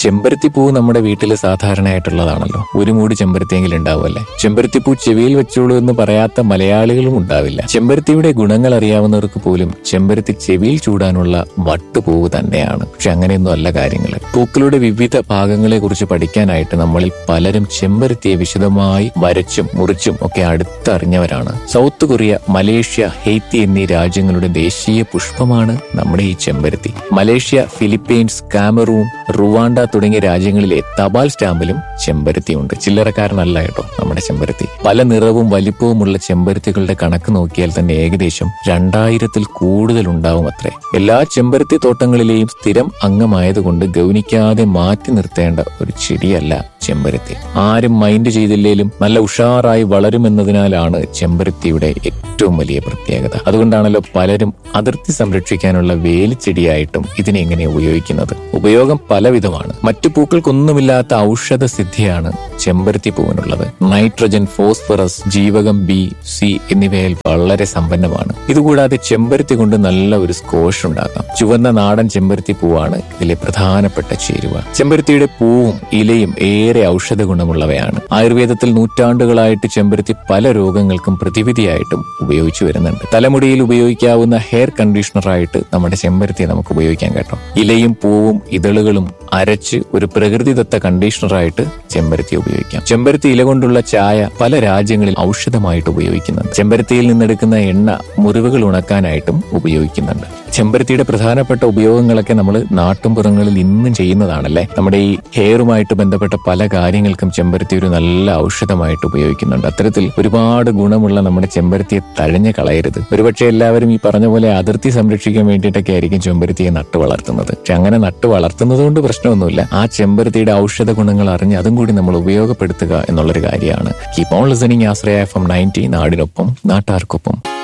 ചെമ്പരത്തിപ്പൂ നമ്മുടെ വീട്ടിൽ സാധാരണയായിട്ടുള്ളതാണല്ലോ ഒരു മൂട് ചെമ്പരത്തിയെങ്കിലും ഉണ്ടാവുമല്ലേ ചെമ്പരത്തിപ്പൂ ചെവിയിൽ വെച്ചോളൂ എന്ന് പറയാത്ത മലയാളികളും ഉണ്ടാവില്ല ചെമ്പരത്തിയുടെ ഗുണങ്ങൾ അറിയാവുന്നവർക്ക് പോലും ചെമ്പരത്തി ചെവിയിൽ ചൂടാനുള്ള വട്ടുപൂവ് തന്നെയാണ് പക്ഷെ അങ്ങനെയൊന്നും അല്ല കാര്യങ്ങൾ പൂക്കളുടെ വിവിധ ഭാഗങ്ങളെ കുറിച്ച് പഠിക്കാനായിട്ട് നമ്മളിൽ പലരും ചെമ്പരത്തിയെ വിശദമായി വരച്ചും മുറിച്ചും ഒക്കെ അടുത്തറിഞ്ഞവരാണ് സൗത്ത് കൊറിയ മലേഷ്യ ഹെയ്ത്തി എന്നീ രാജ്യങ്ങളുടെ ദേശീയ പുഷ്പമാണ് നമ്മുടെ ഈ ചെമ്പരത്തി മലേഷ്യ ഫിലിപ്പീൻസ് കാമറൂൺ റുവാണ്ട തുടങ്ങിയ രാജ്യങ്ങളിലെ തപാൽ സ്റ്റാമ്പിലും ചെമ്പരത്തിയുണ്ട് ചില്ലറക്കാരനല്ല കേട്ടോ നമ്മുടെ ചെമ്പരത്തി പല നിറവും വലിപ്പവുമുള്ള ചെമ്പരത്തികളുടെ കണക്ക് നോക്കിയാൽ തന്നെ ഏകദേശം രണ്ടായിരത്തിൽ കൂടുതൽ ഉണ്ടാവും അത്രേ എല്ലാ ചെമ്പരത്തി തോട്ടങ്ങളിലെയും സ്ഥിരം അംഗമായതുകൊണ്ട് ഗൗനിക്കാതെ മാറ്റി നിർത്തേണ്ട ഒരു ചെടിയല്ല ചെമ്പരത്തി ആരും മൈൻഡ് ചെയ്തില്ലേലും നല്ല ഉഷാറായി വളരുമെന്നതിനാലാണ് ചെമ്പരത്തിയുടെ ഏറ്റവും വലിയ പ്രത്യേകത അതുകൊണ്ടാണല്ലോ പലരും അതിർത്തി സംരക്ഷിക്കാനുള്ള വേലിച്ചെടിയായിട്ടും ഇതിനെ എങ്ങനെ ഉപയോഗിക്കുന്നത് ഉപയോഗം പലവിധമാണ് മറ്റു പൂക്കൾക്കൊന്നുമില്ലാത്ത ഔഷധ സിദ്ധിയാണ് ചെമ്പരത്തി പൂവിനുള്ളത് നൈട്രജൻ ഫോസ്ഫറസ് ജീവകം ബി സി എന്നിവയിൽ വളരെ സമ്പന്നമാണ് ഇതുകൂടാതെ ചെമ്പരത്തി കൊണ്ട് നല്ല ഒരു സ്കോഷ് ഉണ്ടാക്കാം ചുവന്ന നാടൻ ചെമ്പരത്തി പൂവാണ് ഇതിലെ പ്രധാനപ്പെട്ട ചേരുവ ചെമ്പരത്തിയുടെ പൂവും ഇലയും ഏറെ ഔഷധ ഗുണമുള്ളവയാണ് ആയുർവേദത്തിൽ നൂറ്റാണ്ടുകളായിട്ട് ചെമ്പരത്തി പല രോഗങ്ങൾക്കും പ്രതിവിധിയായിട്ടും ഉപയോഗിച്ചു വരുന്നുണ്ട് തലമുടിയിൽ ഉപയോഗിക്കാവുന്ന ഹെയർ കണ്ടീഷണറായിട്ട് നമ്മുടെ ചെമ്പരത്തി നമുക്ക് ഉപയോഗിക്കാൻ കേട്ടോ ഇലയും പൂവും ഇതളുകളും അരച്ച് ഒരു പ്രകൃതിദത്ത കണ്ടീഷണറായിട്ട് ചെമ്പരത്തി ഉപയോഗിക്കാം ചെമ്പരത്തി ഇല കൊണ്ടുള്ള ചായ പല രാജ്യങ്ങളിൽ ഔഷധമായിട്ട് ഉപയോഗിക്കുന്നുണ്ട് ചെമ്പരത്തിയിൽ നിന്നെടുക്കുന്ന എണ്ണ മുറിവുകൾ ഉണക്കാനായിട്ടും ഉപയോഗിക്കുന്നുണ്ട് ചെമ്പരത്തിയുടെ പ്രധാനപ്പെട്ട ഉപയോഗങ്ങളൊക്കെ നമ്മൾ നാട്ടുംപുറങ്ങളിൽ ഇന്നും ചെയ്യുന്നതാണല്ലേ നമ്മുടെ ഈ ഹെയറുമായിട്ട് ബന്ധപ്പെട്ട പല കാര്യങ്ങൾക്കും ചെമ്പരത്തി ഒരു നല്ല ഔഷധമായിട്ട് ഉപയോഗിക്കുന്നുണ്ട് അത്തരത്തിൽ ഒരുപാട് ഗുണമുള്ള നമ്മുടെ ചെമ്പരത്തിയെ തഴഞ്ഞു കളയരുത് ഒരുപക്ഷെ എല്ലാവരും ഈ പറഞ്ഞ പോലെ അതിർത്തി സംരക്ഷിക്കാൻ വേണ്ടിയിട്ടൊക്കെ ആയിരിക്കും ചെമ്പരത്തിയെ നട്ടു വളർത്തുന്നത് പക്ഷെ അങ്ങനെ നട്ടു വളർത്തുന്നത് കൊണ്ട് പ്രശ്നമൊന്നുമില്ല ആ ചെമ്പരത്തിയുടെ ഔഷധ ഗുണങ്ങൾ അറിഞ്ഞ് അതും കൂടി നമ്മൾ ഉപയോഗപ്പെടുത്തുക എന്നുള്ളൊരു കാര്യമാണ് keep on listening Ashraya F M ninety നാടിനൊപ്പം നാട്ടാർക്കൊപ്പം